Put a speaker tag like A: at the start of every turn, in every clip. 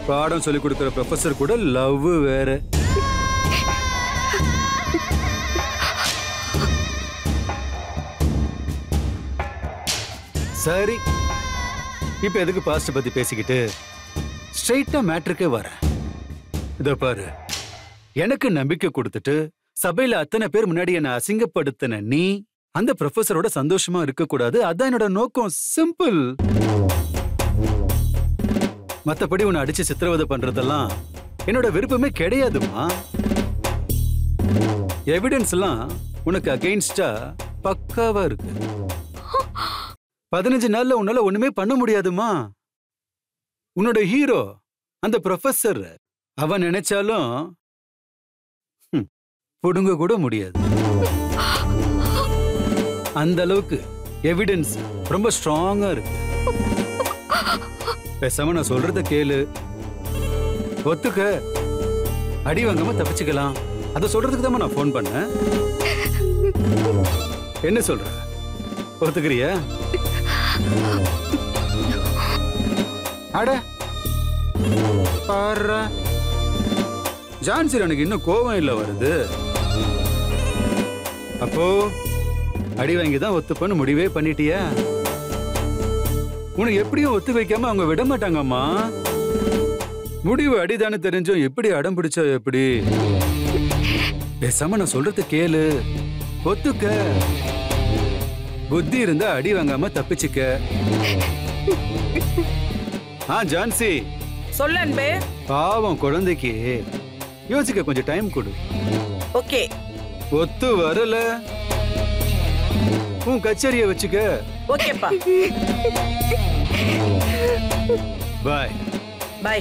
A: பாடம் சொல்லி கொடுக்கிற ப்ரொஃபசர் கூட லவ் வேற சரி இப்ப எதுக்கு பாஸ்ட் பத்தி பேசிக்கிட்டு ஸ்ட்ரைட்டா மேட்ருக்கே வரேன் இதோ பாரு எனக்கு நம்பிக்கை கொடுத்துட்டு சபையில அத்தனை பேர் முன்னாடி என்ன அசிங்கப்படுத்தின நீ அந்த ப்ரொஃபஸரோட சந்தோஷமா இருக்க கூடாது அதான் என்னோட நோக்கம் சிம்பிள் மத்தபடி உன்னை அடிச்சு சித்திரவதை பண்றதெல்லாம் என்னோட விருப்பமே கிடையாதுமா எவிடன்ஸ் எல்லாம் உனக்கு அகைன்ஸ்டா பக்காவா இருக்கு பதினஞ்சு நாள்ல உன்னால ஒண்ணுமே பண்ண முடியாதுமா உன்னோட ஹீரோ அந்த ப்ரொஃபசர் அவன் நினைச்சாலும் ஹம், புடுங்க கூட முடியாது அந்த அளவுக்கு எவிடன்ஸ் ரொம்ப ஸ்ட்ராங்கா இருக்கு பேசாம நான் சொல்றத கேளு ஒத்துக்க அடி வாங்காம தப்பிச்சுக்கலாம் அத சொல்றதுக்கு தான் நான் ஃபோன் பண்ணேன் என்ன சொல்ற ஒத்துக்கிறியா அட பாரு ஜான்சி எனக்கு இன்னும் கோவம் இல்ல வருது அப்போ அடி வாங்கி தான் ஒத்துப்பன்னு முடிவே பண்ணிட்டியா உனக்கு எப்படியும் ஒத்து வைக்காம அவங்க விட மாட்டாங்கம்மா முடிவு அடிதானே தெரிஞ்சும் எப்படி அடம் பிடிச்சா எப்படி பேசாம நான் சொல்றது கேளு ஒத்துக்க புத்தி இருந்தா அடி வாங்காம தப்பிச்சுக்க ஆ ஜான்சி
B: சொல்லு அன்பே
A: பாவம் குழந்தைக்கு யோசிக்க கொஞ்சம் டைம் கொடு
B: ஓகே
A: ஒத்து வரல உன் கச்சேரிய வச்சுக்க
B: ஓகேப்பா
A: பாய்
B: பை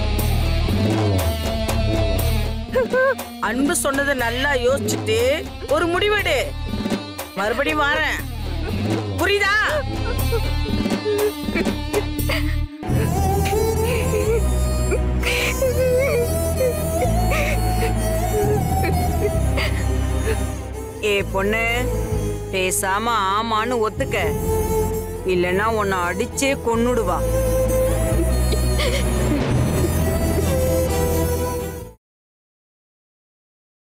B: அன்பு சொன்னதை நல்லா யோசிச்சுட்டு ஒரு முடிவெடு மறுபடியும் வாரேன் புரியுதா ஏ பொண்ணு பேசாம ஆமான்னு ஒத்துக்க இல்லைன்னா உன்னை அடிச்சே கொன்னுடுவா